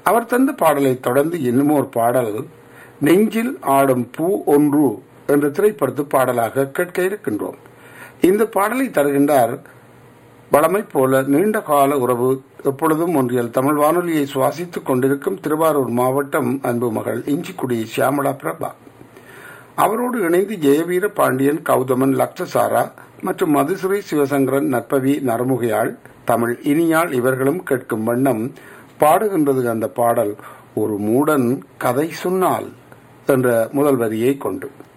அவர் தந்த பாடலை தொடர்ந்து இன்னும் ஒரு பாடல் நெஞ்சில் ஆடும் பூ ஒன்று என்ற திரைப்படத்து பாடலாக கேட்க இருக்கின்றோம் இந்த பாடலை தருகின்றார் வளமை போல நீண்ட கால உறவு எப்பொழுதும் ஒன்றியல் தமிழ் வானொலியை சுவாசித்துக் கொண்டிருக்கும் திருவாரூர் மாவட்டம் அன்பு மகள் இஞ்சிக்குடி சியாமலா பிரபா அவரோடு இணைந்து ஜெயவீர பாண்டியன் கௌதமன் லக்ஷசாரா மற்றும் மதுசுரை சிவசங்கரன் நற்பவி நரமுகையாள் தமிழ் இனியாள் இவர்களும் கேட்கும் வண்ணம் பாடுகின்றது அந்த பாடல் ஒரு மூடன் கதை சொன்னால் என்ற முதல் வரியை கொண்டு